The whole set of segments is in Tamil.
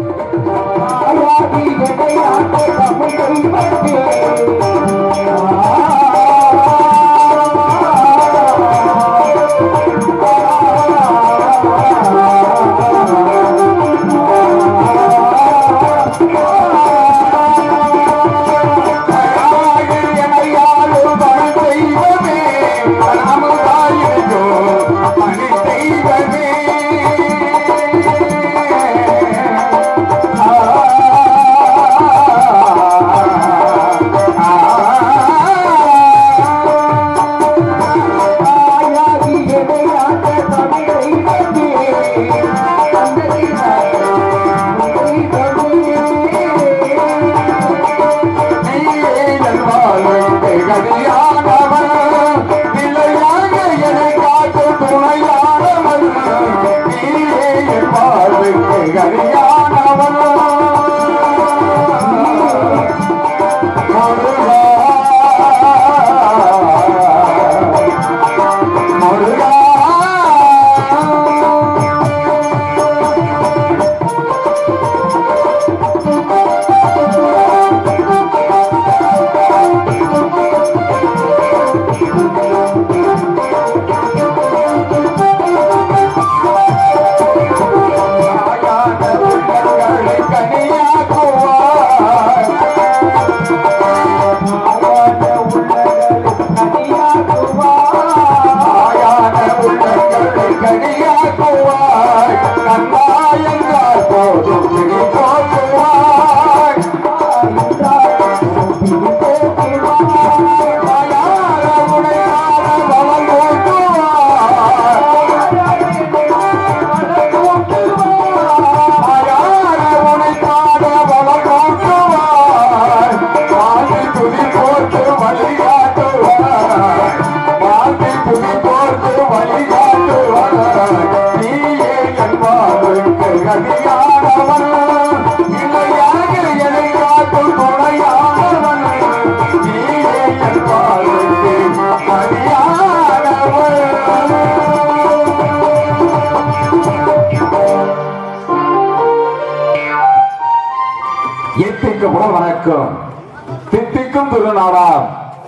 எத்திக்கு முதல் வணக்கம் தித்திக்கும் திருநாடாம்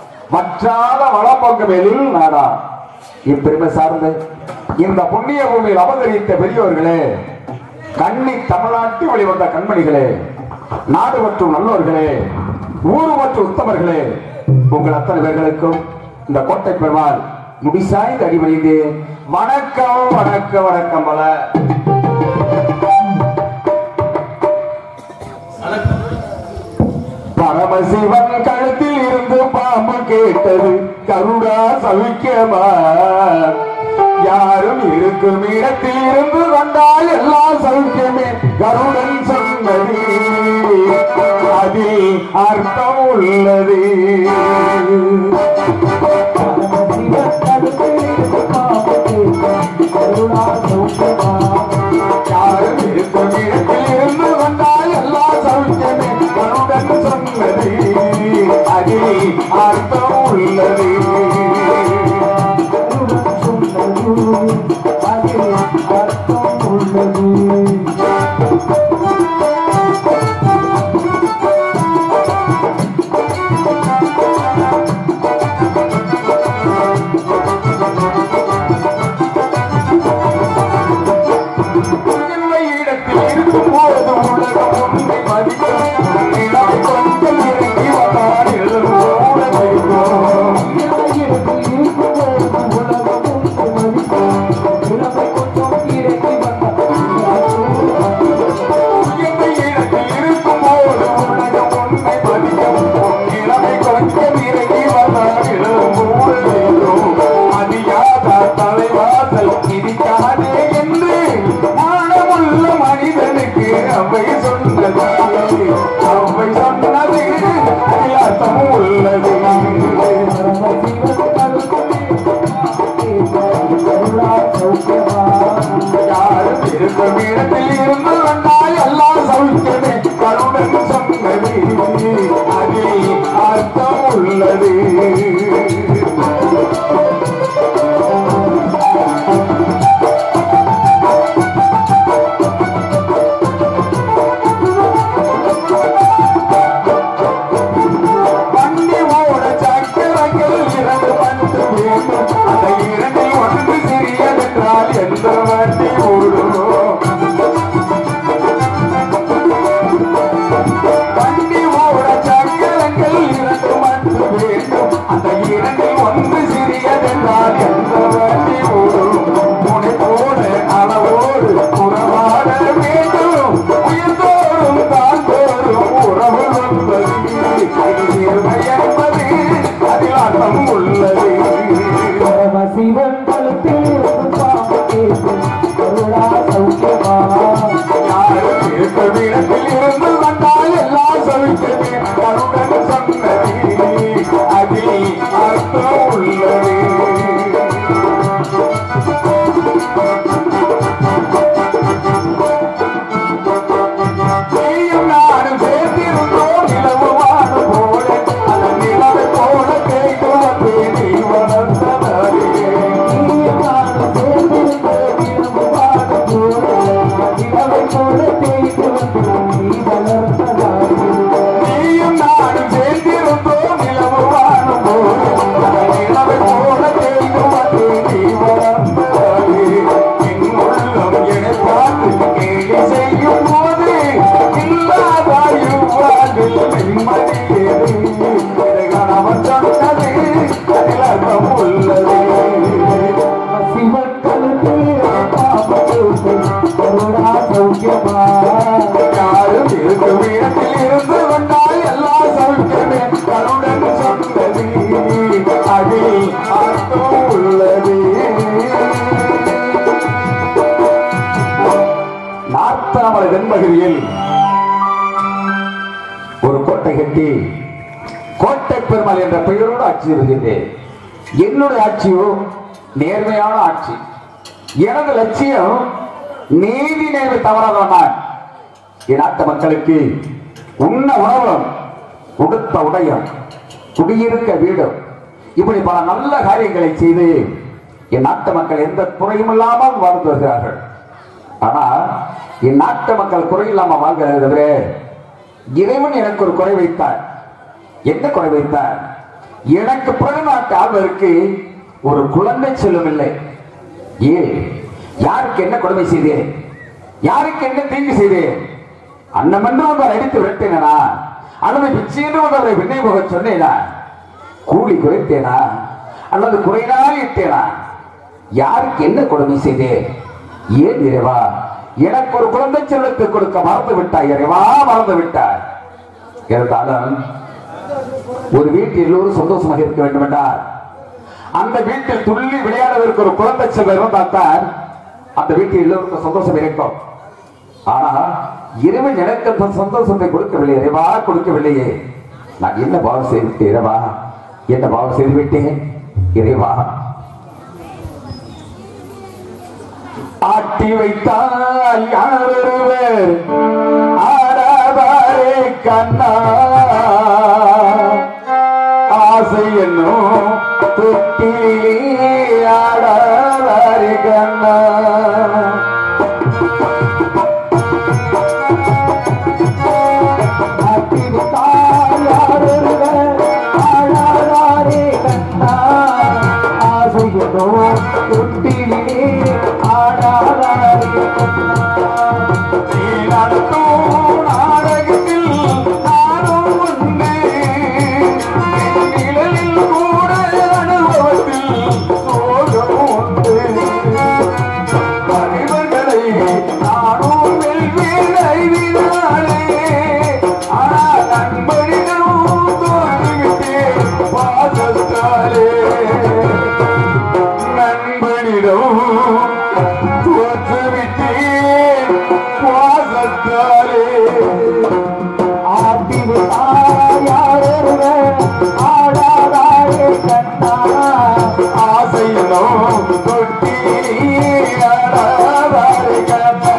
வற்றாத வளப்பங்கு மேலில் நாடா இப்பெருமை சார்ந்து இந்த புண்ணிய பூமியில் அவதரித்த பெரியோர்களே கண்ணி தமிழ்நாட்டில் வெளிவந்த கண்மணிகளே நாடு மற்றும் நல்லோர்களே ஊர் மற்றும் உத்தமர்களே உங்கள் அத்தனை பேர்களுக்கும் இந்த கோட்டை பெருமாள் முடிசாய்ந்து அடிபணிந்து வணக்கம் வணக்கம் வணக்கம் பல பரமசிவன் கழுத்தில் இருந்து பாம்பு கேட்டது கருடா சவிக்கமா யாரும் இருக்கும் இடத்தில் இருந்து வந்தால் எல்லாம் சௌக்கியமே கருடன் சொன்னது அதில் அர்த்தம் உள்ளது யாரும் இருக்கும் இடத்தில் இருந்து வந்தால் எல்லாம் சௌக்கியமே கருடன் சொன்னது அதில் அர்த்தம் உள்ளது உண்மை இடத்தில் இருக்கும் போது உலகம் உண்மை மதிக்கும் நிலம் கொஞ்சம் இறங்கி வந்தால் எழுவோட வைக்கும் உண்மை இடத்தில் இருக்கும் போது உலகம் உண்மை மதிக்கும் நிலைமை கொஞ்சம் இறங்கி வந்தால் எழுவோட வைக்கும் அறியாத தலைவாசல் இடிக்காதே என்று மானமுள்ள மனிதனுக்கு அவை சொன்னது அவை சொன்னது அர்த்தம் உள்ளது யாரும் இருக்கும் இடத்தில் இருந்து வந்தால் எல்லாம் சௌக்கியமே கருடன் சொன்னது அதில் அர்த்தம் உள்ளது பகுதியில் ஒரு கோட்டை கட்டி கோட்டை பெருமாள் என்ற பெயரோடு ஆட்சி இருக்கின்றேன் என்னுடைய ஆட்சியோ நேர்மையான ஆட்சி எனது லட்சியம் நீதி நேர்மை தவறாத நான் என் நாட்டு மக்களுக்கு உண்ண உணவும் உடுத்த உடையும் குடியிருக்க வீடும் இப்படி பல நல்ல காரியங்களை செய்து என் நாட்டு மக்கள் எந்த குறையும் இல்லாமல் வாழ்ந்து வருகிறார்கள் ஆனா என் நாட்டு மக்கள் குறையில்லாம வாழ்கிறத தவிர இறைவன் எனக்கு ஒரு குறை வைத்தார் என்ன குறை வைத்தார் எனக்கு பிறகு நாட்டு ஆள்வதற்கு ஒரு குழந்தை செல்லும் இல்லை ஏன் யாருக்கு என்ன கொடுமை செய்தேன் யாருக்கு என்ன தீங்கு செய்தேன் அன்னமென்று ஒருவர் அடித்து விரட்டினா அல்லது பிச்சையென்று ஒருவரை விண்ணை போக சொன்னேனா கூலி குறைத்தேனா அல்லது குறைநாள் இட்டேனா யாருக்கு என்ன கொடுமை செய்தேன் ஏன் இறைவா எனக்கு ஒரு குழந்தை செல்வத்தை கொடுக்க மறந்து விட்டாய் இறைவா மறந்து விட்டாய் இருந்தாலும் ஒரு வீட்டில் எல்லோரும் சந்தோஷமாக இருக்க வேண்டும் என்றால் அந்த வீட்டில் துள்ளி விளையாடுவதற்கு ஒரு குழந்தை செல்வம் இருந்தால் தான் அந்த வீட்டில் எல்லோருக்கும் சந்தோஷம் இருக்கும் ஆனா இறைவன் எனக்கு அந்த சந்தோஷத்தை கொடுக்கவில்லை இறைவா கொடுக்கவில்லையே நான் என்ன பாவம் செய்து விட்டேன் இறைவா என்ன பாவம் செய்து விட்டேன் இறைவா ஆட்டி வைத்தால் யாரொருவர் ஆடாதாரே கண்ணா ஆசை என்னும் தொட்டிலே ஆடாதாரே கண்ணா ஆட்டி வைத்தால் யாரொருவர் ஆடாதாரே கண்ணா ஆசை என்னும் தொட்டிலே ஆடாதாரே கண்ணா நீ நடத்தும் நாடகத்தில் நானும் உண்டு. என் நிழலில் கூட அனுபவத்தில் சோகம் உண்டு. பகைவர்களை நானும் வெல்வேன் அறிவினாலே. ஆனால் நண்பனிடம் தோற்றுவிட்டேன் பாசத்தாலே. நண்பனிடம் தோற்றுவிட்டேன் சுவாசத்தாலே. ஆட்டி விட்டாய் யாரொருவர் ஆடாதாரே கண்ணா. ஆசையிலும் தொட்டி ஆடாதாரே கண்ணா.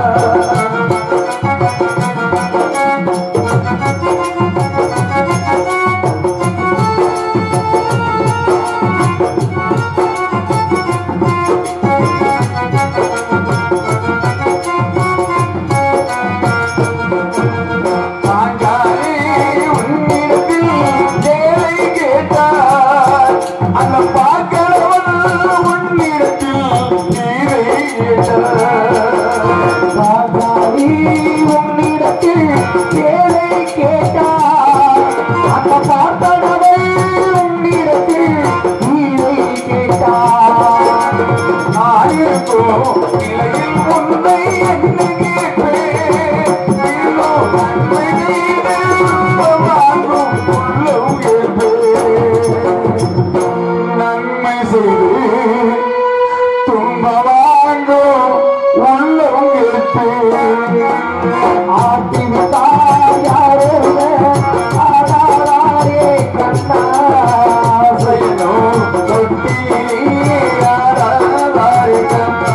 சாஞ்சாலே உன்னிடத்தில் வேலை கேட்டார். அந்த பார்க்கிறவன் உன்னிடத்தில் நீரை கேட்டார். சாஞ்சாலே உன்னிடத்தில் வேலை கேட்டார். அந்த பார்த்தவன் உன்னிடத்தில் நீரை கேட்டார். நான் இருக்கும் நிலையில் உன்னை என்ன கேட்பேன் நன்மை செய்து துன்ப வாங்கோ உள்ளம் ஆட்டி விட்டாரே ஆடாரே கண்ணா செய்யோ தொட்டி ஆடாரே கண்ணா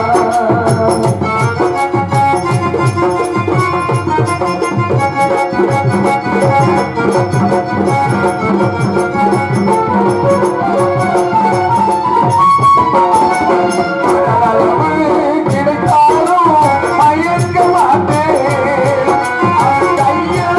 கிடைத்தாலும் மயக்க மாட்டேன் கையில்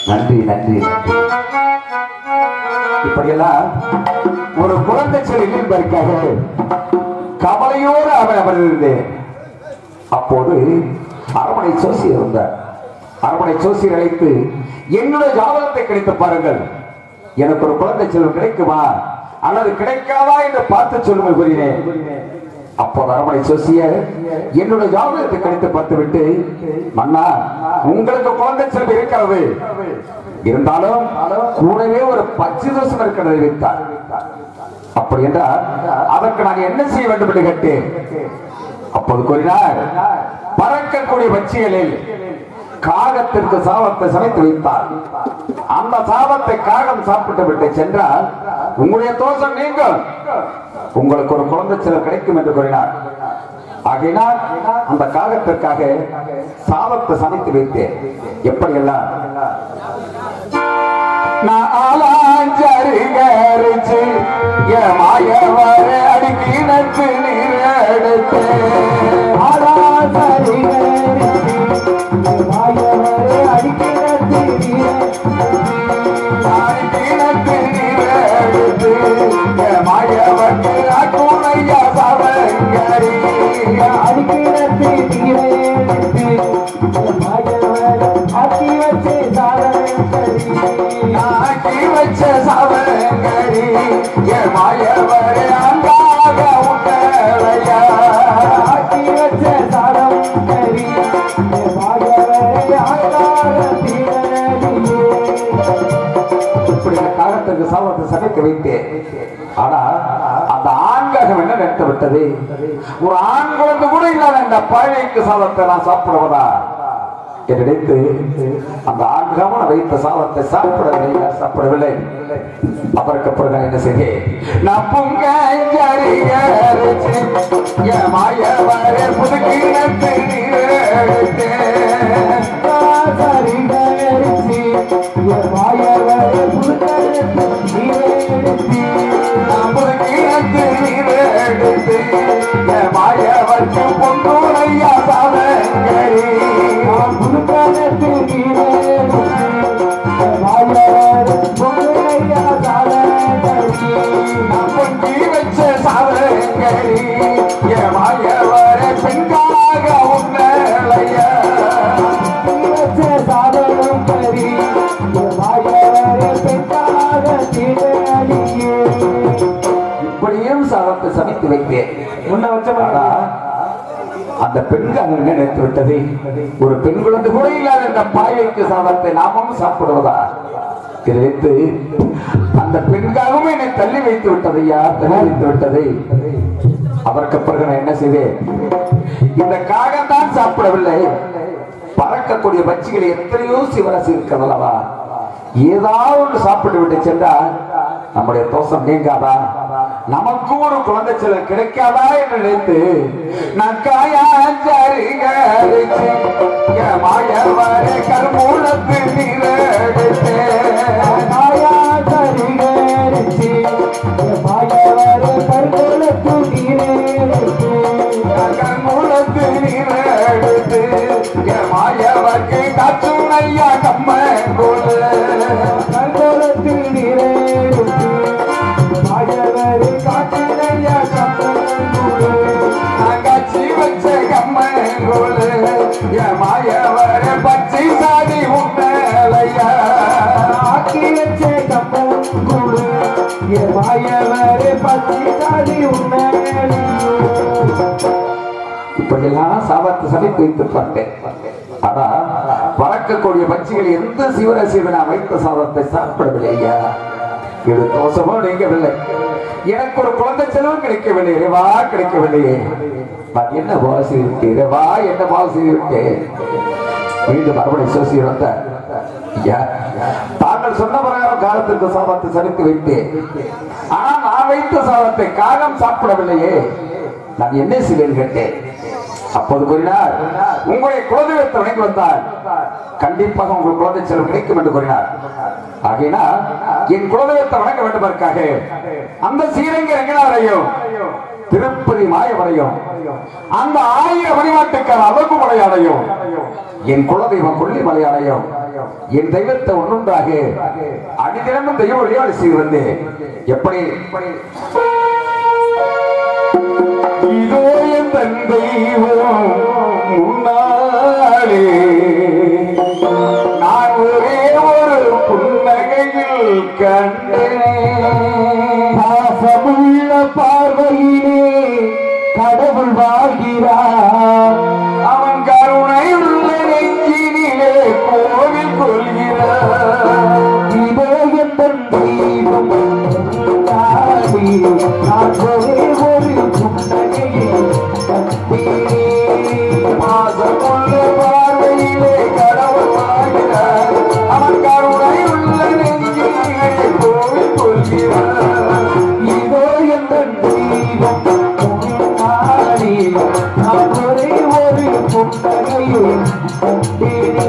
நன்றி நன்றி நன்றி இப்படியெல்லாம் ஒரு குழந்தை செல்லில் பறிக்காக கவலையோடு அவன் அமர்ந்திருந்தேன் அப்போது அரமனை சோசியர் இருந்தார் அரமனை சோசியர் அழைத்து என்னுடைய ஜாதகத்தை கிடைத்து பாருங்கள் எனக்கு ஒரு குழந்தை செல்வம் கிடைக்குமா அல்லது கிடைக்காதா என்று பார்த்து சொல்லுங்கள் கூறினேன் அப்போது அரமனை சோசியர் என்னுடைய ஜாதகத்தை கிடைத்து பார்த்து விட்டு மன்னா உங்களுக்கு குழந்தை செல்வம் இருக்கிறது இருந்தாலும் கூடவே ஒரு பச்சை தோசம் இருக்கிறதை வைத்தார் அப்படி என்றால் அதற்கு நான் என்ன செய்ய வேண்டும் என்று கேட்டேன் அப்போது கூறினார் பறக்கக்கூடிய பட்சிகளில் காகத்திற்கு சாபத்தை சமைத்து வைத்தார் அந்த சாபத்தை காகம் சாப்பிட்டு விட்டு சென்றால் உங்களுடைய தோஷம் நீங்கும் உங்களுக்கு ஒரு குழந்தை சிலர் கிடைக்கும் என்று கூறினார் ஆகையினால் அந்த காகத்திற்காக சாபத்தை சமைத்து வைத்தேன் எப்படியெல்லாம் நாலாஞ்சருகரிச்சு மாயவர அடிக்கிணத்து நீரெடுத்து அடிக்கிணத்து நீரெடுத்து மாயவக்கு அக்குணைய சவங்கரி ஆக்கி வச்ச சவங்கரி மாயவர அன்பாக உண்டலையா இப்படி இந்த காலத்துக்கு சாபத்தை சமைக்க வைத்தேன் ஆனா அந்த ஆண்காகம் என்ன நினைத்து விட்டது ஒரு ஆண் குழந்தை கூட இல்லாத இந்த பழையக்கு சாதத்தை நான் சாப்பிடுவதா என்று நினைத்து அந்த ஆண்காம வைத்த சாதத்தை சாப்பிடவில்லை நான் சாப்பிடவில்லை அதற்கு பிறகு நான் என்ன செய்தேன் நான் பொங்க மாய வர புதுக்கிணத்து நீர் மாயவர்க்கு பொன்னுரையா சாதங்கரி பொங்கி வச்ச சாதங்கரி மாயவர பெண்காக உன்னலைய இப்படியும் சாதத்தை சமைத்து வைத்தேன் முன்ன வச்ச ஆனா, அந்த பெண்கள் அங்கு நினைத்து விட்டது ஒரு பெண் குழந்தை கூட இல்லாத இந்த பாயைக்கு சாதத்தை நாமும் சாப்பிடுவதா நினைத்து அந்த பெண்காகவும் என்னை தள்ளி வைத்து விட்டது யார் தள்ளி வைத்து விட்டது அதற்கு பிறகு நான் என்ன செய்தேன் இந்த காகம் தான் சாப்பிடவில்லை பறக்கக்கூடிய பட்சிகள் எத்தனையோ சிவராசி இருக்கிறதல்லவா ஏதாவது ஒன்று சாப்பிட்டு விட்டு சென்றால் நம்முடைய தோஷம் நீங்காதா நமக்கு ஒரு குழந்தை செல்வம் கிடைக்காதா என்று நினைத்து நான் காயாஞ்சரிகரிச்சு மாயவர கருமூலத்து நீரெடுத்தேன் கருமூலத்து நீரெடுத்து மாயவர்க்கு காச்சுனையா கம்மங்குள்ள காட்சி வச்ச கம்மங்குள்ள மாயவர பச்சை சாதி உன்னலையா இப்படியெல்லாம் சாபத்தை சமைத்து வைத்து பார்த்தேன் ஆனா பறக்கக்கூடிய பட்சிகள் எந்த சிவராசியை நான் வைத்த சாதத்தை சாப்பிடவில்லை ஐயா இது தோஷமோ நீங்கவில்லை எனக்கு ஒரு குழந்தை செலவும் கிடைக்கவில்லை இறைவா கிடைக்கவில்லையே நான் என்ன பாவம் செய்திருக்கேன் இறைவா என்ன பாவம் செய்திருக்கேன் மீண்டும் மறுபடி சோசி வந்த ஐயா தாங்கள் சொன்ன பிரகாரம் காலத்திற்கு சாபத்தை சமைத்து வைத்தேன் ஆனா நான் வைத்த சாதத்தை காகம் சாப்பிடவில்லையே நான் என்ன செய்வேன் கேட்டேன் அப்போது கூறினார் உங்களுடைய குலதெய்வத்தை வணங்கி வந்தால் கண்டிப்பாக உங்கள் குழந்தை செல்வம் கிடைக்கும் என்று கூறினார் ஆகையினால் என் குலதெய்வத்தை வணங்க வேண்டுமதற்காக அந்த ஸ்ரீரங்க ரங்கநாதரையும் திருப்பதி மாயவரையும் அந்த ஆயிரம் வழிபாட்டுக்கான அழகு மலையாடையும் என் குலதெய்வம் கொல்லி மலையாடையும் என் தெய்வத்தை ஒன்றுண்டாக அடிதினமும் தெய்வ வழிபாடு செய்து வந்தேன் எப்படி இதோ என் தன் தெய்வம் முன்னாலே நான் ஒரே ஒரு புன்னகையில் கண்டேன் பாசமுள்ள பார்வையிலே கடவுள் வாழ்கிறார் அவன் கருணை உள்ள நெஞ்சினிலே கோவில் கொள்கிறார் இதோ எந்தன் தெய்வம் தாடி நான் ஒரே ஒரு புன்னகையை கண்டேனே. மாசமுள்ள பார்வையிலே கடவுள் வாழ்கிறார் அவன் கருணை உள்ள நெஞ்சினிலே கோவில் கொள்கிறார் இதோ எந்தன் தெய்வம் தாடி நான் ஒரே ஒரு புன்னகையை கண்டேனே.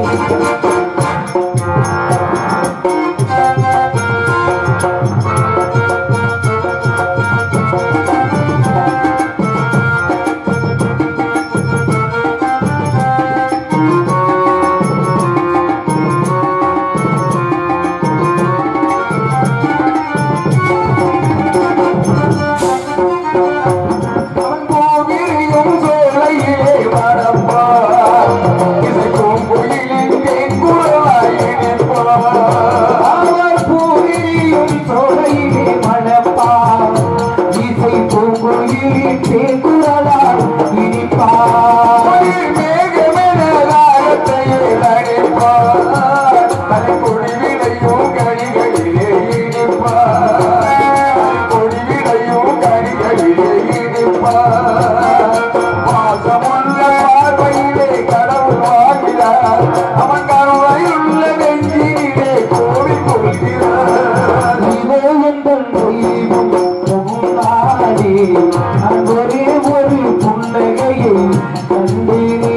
அவன் கோவிலையும் சோலையிலே வரப்பார் இசைக்கும் குயிலின் தேங்குழலாய் இணைப்பார் அவர் பூரியும் சோலையிலே மணப்பார் இசை பூங்குயிலே தேங்குழலால் இனிப்பார் குயில் மேகமென ராகத்தையே நடிப்பார் தலைக்கொடிவிலையும் கனிகளிலே இனிப்பார் கொடிவிலையும் கனிகளிலே இனிப்பார் பாசமுள்ள பார்வையிலே கடவுள் வாழ்கிறார் அவன் கருணையுள்ள நெஞ்சினிலே கோவில் கொள்கிறார் இதோ எங்கள் தெய்வம் முன்னாடி நான் ஒரே ஒரு புன்னகையை கண்டேனே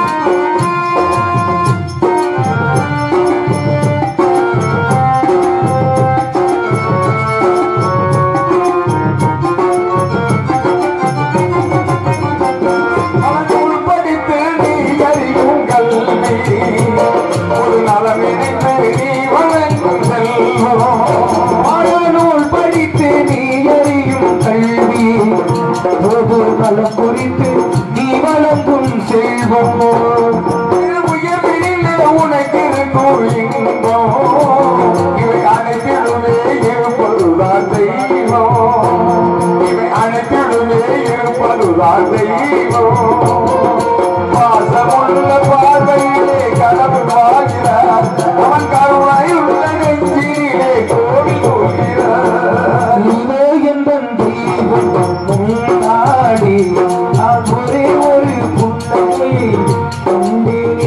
அவன் உள்படித்து நீ அறியும் கல்வி ஒரு நலமினைத்து நீ வழங்கும் செல்வம் நூல் படித்து நீ அறியும் கல்வி பொது நலம் குறித்து நீ வழங்கும் செல்வம் உயர்விலே உனக்கு இருக்கும் இன்பம் இவை அனைத்திலுமே இருப்பதுதான் தெய்வம் இவை அனைத்திலுமே இருப்பதுதான் தெய்வம் பாசமுள்ள பார்வையிலே கடவுள் வாழ்கிறார் அவன் கருணை உள்ள நெஞ்சிலே கோவில் கொள்கிறார் நீவே எந்தன் தெய்வம் முன்னாடி நான் ஒரே ஒரு புன்னகையை கண்டேனே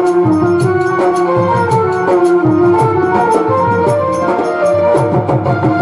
ஆ